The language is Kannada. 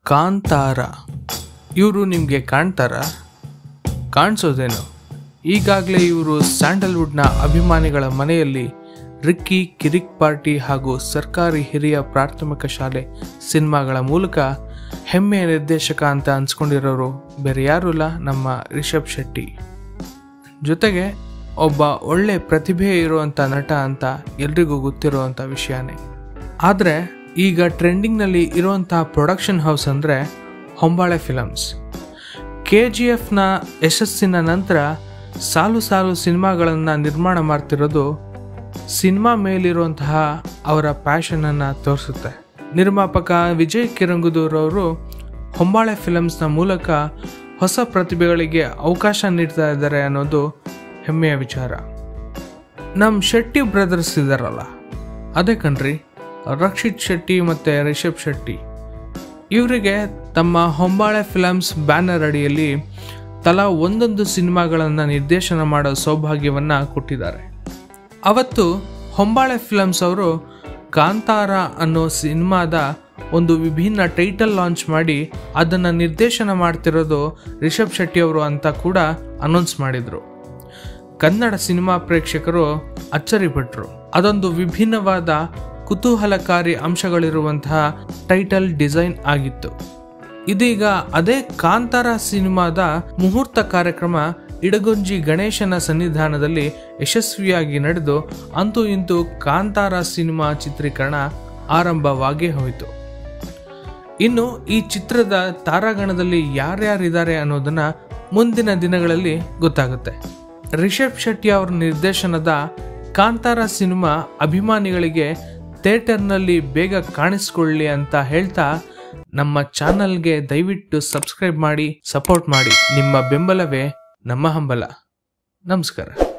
ಕಾಂತಾರ ಇವರು ನಿಮಗೆ ಕಾಣ್ತಾರ ಕಾಣಿಸೋದೇನು ಈಗಾಗಲೇ ಇವರು ಸ್ಯಾಂಡಲ್ವುಡ್ನ ಅಭಿಮಾನಿಗಳ ಮನೆಯಲ್ಲಿ ರಿಕ್ಕಿ ಕಿರಿಕ್ ಪಾರ್ಟಿ ಹಾಗೂ ಸರ್ಕಾರಿ ಹಿರಿಯ ಪ್ರಾಥಮಿಕ ಶಾಲೆ ಸಿನಿಮಾಗಳ ಮೂಲಕ ಹೆಮ್ಮೆಯ ನಿರ್ದೇಶಕ ಅಂತ ಅನ್ಸ್ಕೊಂಡಿರೋರು ಬೇರೆ ಯಾರೂ ಇಲ್ಲ ನಮ್ಮ ರಿಷಬ್ ಶೆಟ್ಟಿ ಜೊತೆಗೆ ಒಬ್ಬ ಒಳ್ಳೆ ಪ್ರತಿಭೆ ಇರುವಂಥ ನಟ ಅಂತ ಎಲ್ರಿಗೂ ಗೊತ್ತಿರುವಂಥ ವಿಷಯನೇ ಆದರೆ ಈಗ ಟ್ರೆಂಡಿಂಗ್ನಲ್ಲಿ ಇರುವಂತಹ ಪ್ರೊಡಕ್ಷನ್ ಹೌಸ್ ಅಂದರೆ ಹೊಂಬಾಳೆ ಫಿಲಮ್ಸ್ ಕೆ ಜಿ ಎಫ್ನ ಯಶಸ್ಸಿನ ನಂತರ ಸಾಲು ಸಾಲು ಸಿನಿಮಾಗಳನ್ನು ನಿರ್ಮಾಣ ಮಾಡ್ತಿರೋದು ಸಿನಿಮಾ ಮೇಲಿರುವಂತಹ ಅವರ ಪ್ಯಾಷನನ್ನು ತೋರಿಸುತ್ತೆ ನಿರ್ಮಾಪಕ ವಿಜಯ್ ಕಿರಂಗುದೂರ್ ಅವರು ಹೊಂಬಾಳೆ ಫಿಲಮ್ಸ್ನ ಮೂಲಕ ಹೊಸ ಪ್ರತಿಭೆಗಳಿಗೆ ಅವಕಾಶ ನೀಡ್ತಾ ಇದ್ದಾರೆ ಅನ್ನೋದು ಹೆಮ್ಮೆಯ ವಿಚಾರ ನಮ್ಮ ಶೆಟ್ಟಿ ಬ್ರದರ್ಸ್ ಇದ್ದಾರಲ್ಲ ಅದೇ ಕಣ್ರಿ ರಕ್ಷಿತ್ ಶೆಟ್ಟಿ ಮತ್ತು ರಿಷಬ್ ಶೆಟ್ಟಿ ಇವರಿಗೆ ತಮ್ಮ ಹೊಂಬಾಳೆ ಫಿಲಮ್ಸ್ ಬ್ಯಾನರ್ ಅಡಿಯಲ್ಲಿ ತಲಾ ಒಂದೊಂದು ಸಿನಿಮಾಗಳನ್ನು ನಿರ್ದೇಶನ ಮಾಡೋ ಸೌಭಾಗ್ಯವನ್ನು ಕೊಟ್ಟಿದ್ದಾರೆ ಅವತ್ತು ಹೊಂಬಾಳೆ ಫಿಲಮ್ಸ್ ಅವರು ಕಾಂತಾರ ಅನ್ನೋ ಸಿನಿಮಾದ ಒಂದು ವಿಭಿನ್ನ ಟೈಟಲ್ ಲಾಂಚ್ ಮಾಡಿ ಅದನ್ನು ನಿರ್ದೇಶನ ಮಾಡ್ತಿರೋದು ರಿಷಬ್ ಶೆಟ್ಟಿ ಅವರು ಅಂತ ಕೂಡ ಅನೌನ್ಸ್ ಮಾಡಿದರು ಕನ್ನಡ ಸಿನಿಮಾ ಪ್ರೇಕ್ಷಕರು ಅಚ್ಚರಿಪಟ್ಟರು ಅದೊಂದು ವಿಭಿನ್ನವಾದ ಕುತೂಹಲಕಾರಿ ಅಂಶಗಳಿರುವಂತಹ ಟೈಟಲ್ ಡಿಸೈನ್ ಆಗಿತ್ತು ಇದೀಗ ಅದೇ ಕಾಂತಾರ ಸಿನಿಮಾದ ಮುಹೂರ್ತ ಕಾರ್ಯಕ್ರಮ ಇಡಗುಂಜಿ ಗಣೇಶನ ಸನ್ನಿಧಾನದಲ್ಲಿ ಯಶಸ್ವಿಯಾಗಿ ನಡೆದು ಅಂತೂ ಇಂತೂ ಕಾಂತಾರ ಸಿನಿಮಾ ಚಿತ್ರೀಕರಣ ಆರಂಭವಾಗೇ ಹೋಯಿತು ಇನ್ನು ಈ ಚಿತ್ರದ ತಾರಾಗಣದಲ್ಲಿ ಯಾರ್ಯಾರಿದ್ದಾರೆ ಅನ್ನೋದನ್ನ ಮುಂದಿನ ದಿನಗಳಲ್ಲಿ ಗೊತ್ತಾಗುತ್ತೆ ರಿಷಬ್ ಶೆಟ್ಟಿ ಅವರ ನಿರ್ದೇಶನದ ಕಾಂತಾರ ಸಿನಿಮಾ ಅಭಿಮಾನಿಗಳಿಗೆ ಥಿಯೇಟರ್ನಲ್ಲಿ ಬೇಗ ಕಾಣಿಸ್ಕೊಳ್ಳಿ ಅಂತ ಹೇಳ್ತಾ ನಮ್ಮ ಚಾನಲ್ಗೆ ದಯವಿಟ್ಟು ಸಬ್ಸ್ಕ್ರೈಬ್ ಮಾಡಿ ಸಪೋರ್ಟ್ ಮಾಡಿ ನಿಮ್ಮ ಬೆಂಬಲವೇ ನಮ್ಮ ಹಂಬಲ ನಮಸ್ಕಾರ